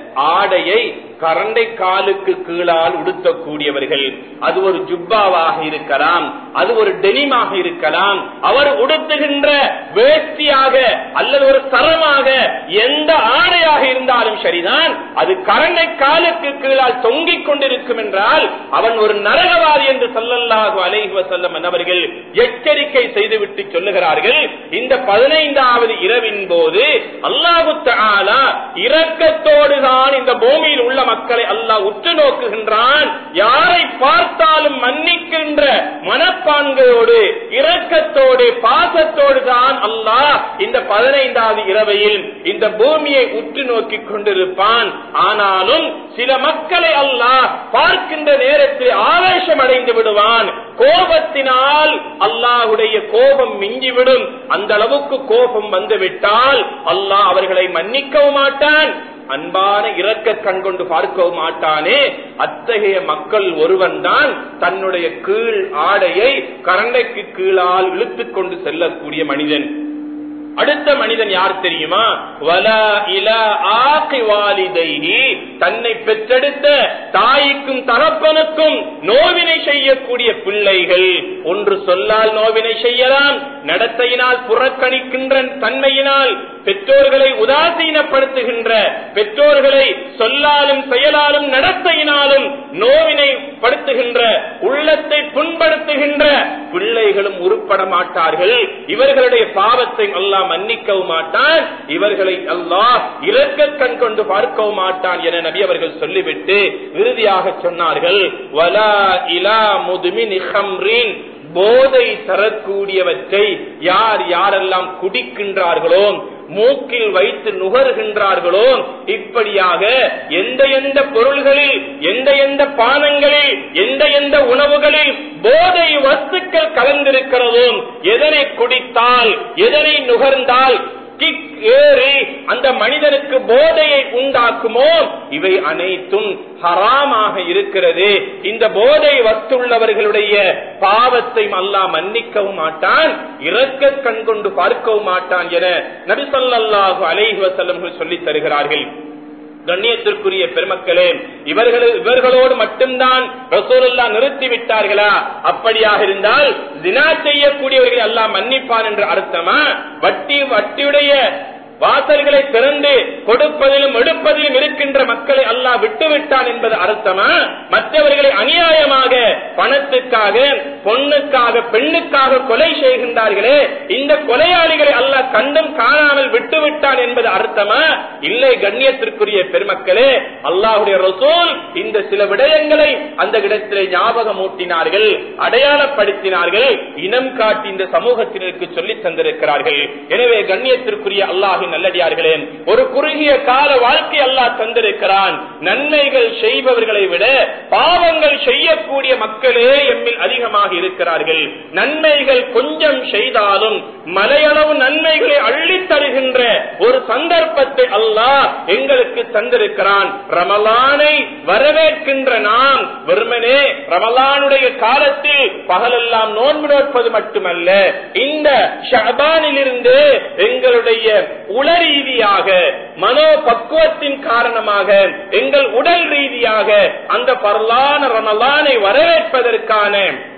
ஆடையை கரண்டை காலுக்கு கீழால் உடுத்தக்கூடியவர்கள் அது ஒரு ஜுப்பாவாக இருக்கலாம் அது ஒரு டெனிமாக இருக்கலாம் அவர் உடுத்துகின்ற வேஷ்டியாக அல்லது ஒரு சரமாக எந்த ஆடையாக இருந்தாலும் சரிதான் அது கரண்டை காலுக்கு கீழால் தொங்கிக் கொண்டிருக்கும் என்றால் அவன் ஒரு நரகவாதி என்று சொல்லல்லாக அலைஹுவ செல்லம் அவர்கள் எச்சரிக்கை செய்துவிட்டு சொல்லுகிறார்கள் இந்த பதினைந்தாவது இரவின் போது அல்லாஹு தாலா இரக்கத்தோடு தான் இந்த பூமியில் உள்ள மக்களை அல்லாஹ் உற்று நோக்குகின்றான் யாரை பார்த்தாலும் மன்னிக்கின்ற மனப்பான்களோடு இரக்கத்தோடு பாசத்தோடு தான் அல்லாஹ் இந்த பதினைந்தாவது இரவையில் இந்த பூமியை உற்று நோக்கி கொண்டிருப்பான் ஆனாலும் சில மக்களை அல்லாஹ் பார்க்கின்ற நேரத்தில் ஆவேசம் அடைந்து விடுவான் கோபத்தினால் அல்லாஹுடைய கோபம் மிஞ்சிவிடும் அந்த அளவுக்கு கோபம் வந்துவிட்டால் அல்லாஹ் அவர்களை மன்னிக்கவும் மாட்டான் அன்பான இரக்க கண் கொண்டு பார்க்கவும் மாட்டானே அத்தகைய மக்கள் ஒருவன் தான் தன்னுடைய கீழ் ஆடையை கரண்டைக்கு கீழால் இழுத்துக் கொண்டு செல்லக்கூடிய மனிதன் அடுத்த மனிதன் யார் தெரியுமா வலா இலா ஆகி வாலிதைஹி தன்னை பெற்றெடுத்த தாய்க்கும் தகப்பனுக்கும் நோவினை செய்யக்கூடிய பிள்ளைகள் ஒன்று சொல்லால் நோவினை செய்யலாம் நடத்தையினால் புறக்கணிக்கின்ற தன்மையினால் பெற்றோர்களை உதாசீனப்படுத்துகின்ற பெற்றோர்களை சொல்லாலும் செயலாலும் நடத்தையினாலும் நோவினை படுத்துகின்ற உள்ளத்தை புண்படுத்துகின்ற பிள்ளைகளும் உருப்பட மாட்டார்கள் இவர்களுடைய பாவத்தை அல்லாஹ் மன்னிக்கவும் மாட்டான் இவர்களை அல்லாஹ் இறக்க கண் கொண்டு பார்க்கவும் மாட்டான் என நபி அவர்கள் சொல்லிவிட்டு இறுதியாக சொன்னார்கள் வலா இலா முதுமின் ஹம்ரின் போதை தரக்கூடியவற்றை யார் யாரெல்லாம் குடிக்கின்றார்களோ மூக்கில் வைத்து நுகர்கின்றார்களோ இப்படியாக எந்த எந்த பொருள்களில் எந்த எந்த பானங்களில் எந்த எந்த உணவுகளில் போதை வஸ்துக்கள் கலந்திருக்கிறதோ எதனை குடித்தால் எதனை நுகர்ந்தால் கிக் ஏறி அந்த மனிதனுக்கு போதையை உண்டாக்குமோ இவை அனைத்தும் ஹராமாக இருக்கிறது இந்த போதை வத்துள்ளவர்களுடைய பாவத்தை அல்லாஹ் மன்னிக்கவும் மாட்டான் இறக்க கண் கொண்டு பார்க்கவும் மாட்டான் என நபிசல்லாஹு அலைஹி வசல்லம் சொல்லித் தருகிறார்கள் கண்ணியத்திற்குரிய பெருமக்களே இவர்கள் இவர்களோடு மட்டும்தான் ரசூலுல்லா நிறுத்தி விட்டார்களா அப்படியாக இருந்தால் தினா செய்யக்கூடியவர்களை எல்லாம் மன்னிப்பான் என்று அர்த்தமா வட்டி வட்டியுடைய வாசல்களை திறந்து கொடுப்பதிலும் எடுப்பதிலும் இருக்கின்ற மக்களை அல்லாஹ் விட்டுவிட்டான் என்பது அர்த்தமா மற்றவர்களை அநியாயமாக பணத்துக்காக பொண்ணுக்காக பெண்ணுக்காக கொலை செய்கின்றார்களே இந்த கொலையாளிகளை அல்லாஹ் கண்டும் காணாமல் விட்டுவிட்டான் என்பது அர்த்தமா இல்லை கண்ணியத்திற்குரிய பெருமக்களே அல்லாஹுடைய ரசூல் இந்த சில விடயங்களை அந்த இடத்திலே ஞாபகம் ஊட்டினார்கள் அடையாளப்படுத்தினார்கள் இனம் காட்டி இந்த சமூகத்தினருக்கு சொல்லித் தந்திருக்கிறார்கள் எனவே கண்ணியத்திற்குரிய அல்லாஹின் நல்லடியார்களே ஒரு குறுகிய கால வாழ்க்கை அல்லாஹ் தந்திருக்கிறான் நன்மைகள் செய்பவர்களை விட பாவங்கள் செய்யக்கூடிய மக்களே எம்மில் அதிகமாக இருக்கிறார்கள் நன்மைகள் கொஞ்சம் செய்தாலும் மலையளவு நன்மைகளை அள்ளித் தருகின்ற ஒரு சந்தர்ப்பத்தை அல்லாஹ் எங்களுக்கு தந்திருக்கிறான் ரமலானை வரவேற்கின்ற நாம் வெறுமனே ரமலானுடைய காலத்தில் பகலெல்லாம் நோன்பு நோற்பது மட்டுமல்ல இந்த ஷபானிலிருந்து எங்களுடைய உள ரீதியாக மனோ பக்குவத்தின் காரணமாக எங்கள் உடல் ரீதியாக அந்த பரலான ரமலானை வரவேற்பதற்கான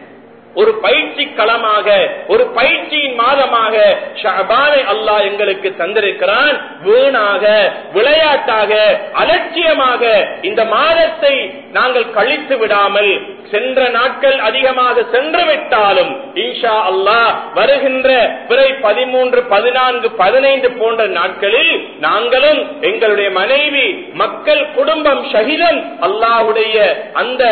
ஒரு பயிற்சி களமாக ஒரு பயிற்சியின் மாதமாக ஷபானை அல்லாஹ் எங்களுக்கு தந்திருக்கிறான் வீணாக விளையாட்டாக அலட்சியமாக இந்த மாதத்தை நாங்கள் கழித்து விடாமல் சென்ற நாட்கள் அதிகமாக சென்று விட்டாலும் இன்ஷா அல்லாஹ் வருகின்ற பிறை பதிமூன்று பதினான்கு பதினைந்து போன்ற நாட்களில் நாங்களும் எங்களுடைய மனைவி மக்கள் குடும்பம் சகிதம் அல்லாஹுடைய அந்த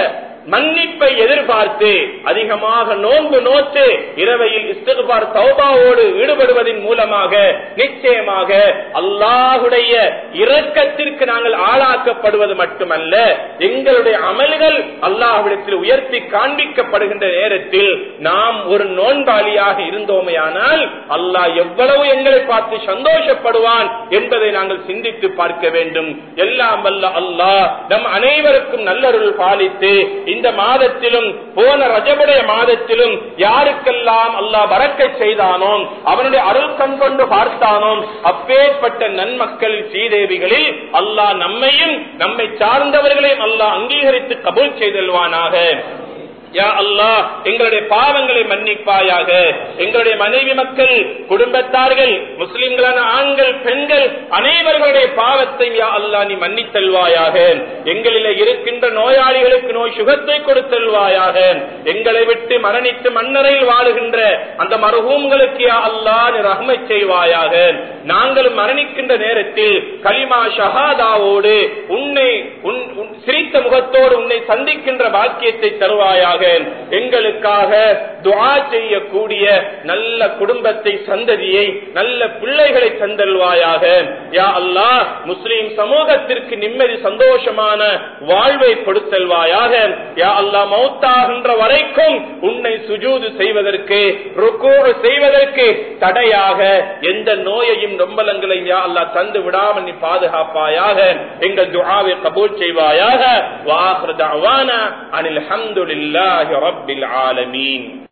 மன்னிப்பை எதிர்பார்த்து அதிகமாக நோன்பு நோத்து இரவையில் இஸ்திகுபார் தௌபாவோடு ஈடுபடுவதன் மூலமாக நிச்சயமாக அல்லாஹுடைய இரக்கத்திற்கு நாங்கள் ஆளாக்கப்படுவது மட்டுமல்ல எங்களுடைய அமல்கள் அல்லாஹ்விடத்தில் உயர்த்தி காண்பிக்கப்படுகின்ற நேரத்தில் நாம் ஒரு நோன்பாளியாக இருந்தோமையானால் அல்லாஹ் எவ்வளவு எங்களை பார்த்து சந்தோஷப்படுவான் என்பதை நாங்கள் சிந்தித்து பார்க்க வேண்டும் எல்லாம் வல்ல அல்லாஹ் நம் அனைவருக்கும் நல்லருள் பாலித்து இந்த மாதத்திலும் போன ரஜபுடைய மாதத்திலும் யாருக்கெல்லாம் அல்லாஹ் வரக்க செய்தானோ அவனுடைய அருள் கண் கொண்டு பார்த்தானோ அப்பேற்பட்ட நன்மக்கள் சீதேவிகளில் அல்லாஹ் நம்மையும் நம்மை சார்ந்தவர்களையும் அல்லாஹ் அங்கீகரித்து கபூல் செய்தல்வானாக யா அல்லாஹ் எங்களுடைய பாவங்களை மன்னிப்பாயாக எங்களுடைய மனைவி மக்கள் குடும்பத்தார்கள் முஸ்லிம்களான ஆண்கள் பெண்கள் அனைவர்களுடைய பாவத்தை யா அல்லாஹ் நீ மன்னித்தல்வாயாக எங்களில் இருக்கின்ற நோயாளிகளுக்கு நோய் சுகத்தை கொடுத்தல்வாயாக எங்களை விட்டு மரணித்து மன்னரையில் வாழுகின்ற அந்த மருகூம்களுக்கு யா அல்லாஹ் நீ ரஹ்மை செய்வாயாக நாங்களும் மரணிக்கின்ற நேரத்தில் கலிமா ஷஹாதாவோடு உன்னை உன் உன் சிரித்த முகத்தோடு உன்னை சந்திக்கின்ற பாக்கியத்தை தருவாயாக எங்களுக்காக துஆ செய்யக்கூடிய நல்ல குடும்பத்தை சந்ததியை நல்ல பிள்ளைகளை தந்தல்வாயாக யா அல்லாஹ் முஸ்லிம் சமூகத்திற்கு நிம்மதி சந்தோஷமான வாழ்வை கொடுத்தல்வாயாக யா அல்லாஹ் மௌத்தாகின்ற வரைக்கும் உன்னை சுஜூது செய்வதற்கு ருக்கூறு செய்வதற்கு தடையாக எந்த நோயையும் நொம்பலங்களையும் யா அல்லாஹ் தந்து விடாமல் நீ பாதுகாப்பாயாக எங்கள் துஆவை கபூல் செய்வாயாக வாஹ்ரு தஅவானா அனில் ஹம்துலில்லாஹி ரப்பில் ஆலமீன்